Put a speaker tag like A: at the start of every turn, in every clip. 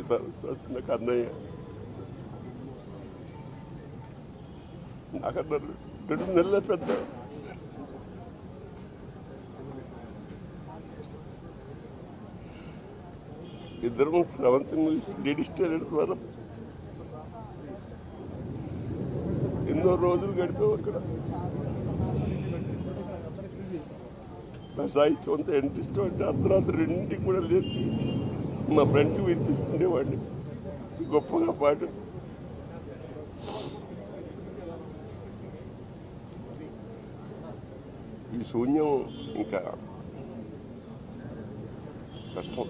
A: సీత నాకు అన్నయ్య నాకన్నా రెండు నెలల పెద్ద ఇద్దరం స్రవంతి మూవీస్ లేడీస్ టైలర్ ద్వారా ఎన్నో రోజులు గడిపావు అక్కడ నా సాహిత్యం అంతా ఎంత ఇష్టం అంటే అర్ధరాత్రి రెండింటికి కూడా లేచి మా ఫ్రెండ్స్ వినిపిస్తుండేవాడిని గొప్పగా పాట ఈ శూన్యం ఇంకా కష్టం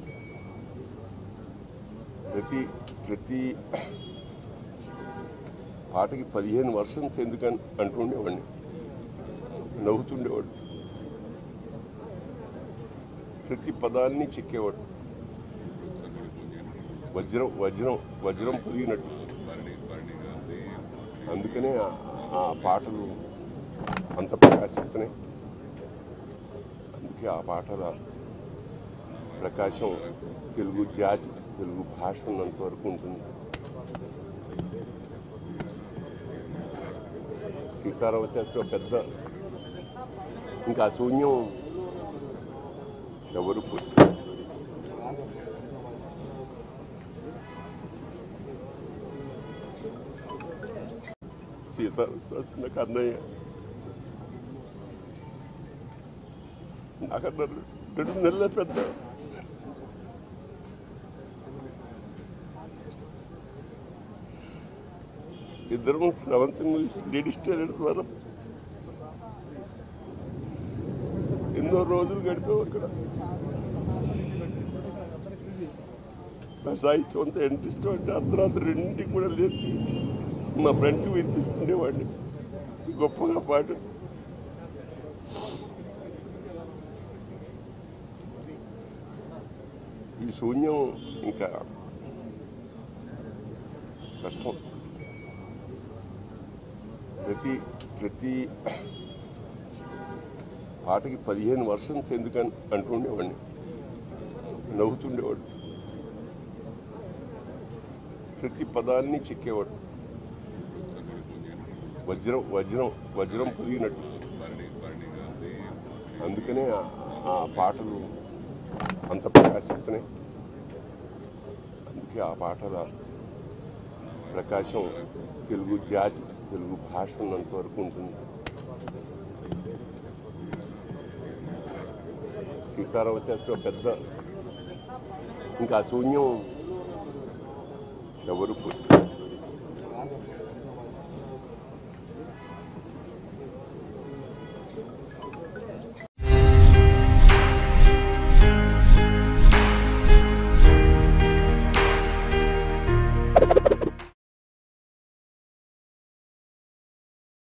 A: ప్రతి ప్రతి పాటకి పదిహేను వర్షన్స్ ఎందుకని అంటుండేవాడిని నవ్వుతుండేవాడు ప్రతి పదాన్ని చిక్కేవాడు వజ్రం వజ్రం వజ్రం పొదిగినట్టు అందుకనే ఆ- ఆ పాటలు అంత ప్రకాశిస్తున్నాయి అందుకే ఆ పాటల ప్రకాశం తెలుగు జాతి తెలుగు భాష ఉన్నంత వరకు ఉంటుంది సీతారామ శాస్త్రి ఒక పెద్ద ఇంకా ఆ శూన్యం ఎవరు పూర్తి సీత నాకు అన్నయ్య నాకన్నా రెండు నెలల పెద్ద ఇద్దరం స్రవంతి మూవీస్ లేడీస్ టైలర్ ద్వారా ఎన్నో రోజులు గడిపావు అక్కడ నా సాహిత్యం అంతా ఎంత ఇష్టం అంటే అర్ధరాత్రి రెండింటికి కూడా లేచి మా ఫ్రెండ్స్ వినిపిస్తుండేవాడిని గొప్పగా పాట ఈ శూన్యం ఇంకా కష్టం ప్రతి ప్రతి పాటకి పదిహేను వర్షన్స్ ఎందుకని అంటుండేవాడిని నవ్వుతుండేవాడు ప్రతి పదాన్ని చిక్కేవాడు వజ్రం వజ్రం వజ్రం పొదిగినట్టు అందుకనే ఆ- ఆ పాటలు అంత ప్రకాశిస్తున్నాయి అందుకే ఆ పాటల ప్రకాశం తెలుగు జాతి తెలుగు భాష ఉన్నంత వరకు ఉంటుంది సీతారామ శాస్త్రి ఒక పెద్ద ఇంకా ఆ శూన్యం ఎవరు పూర్తి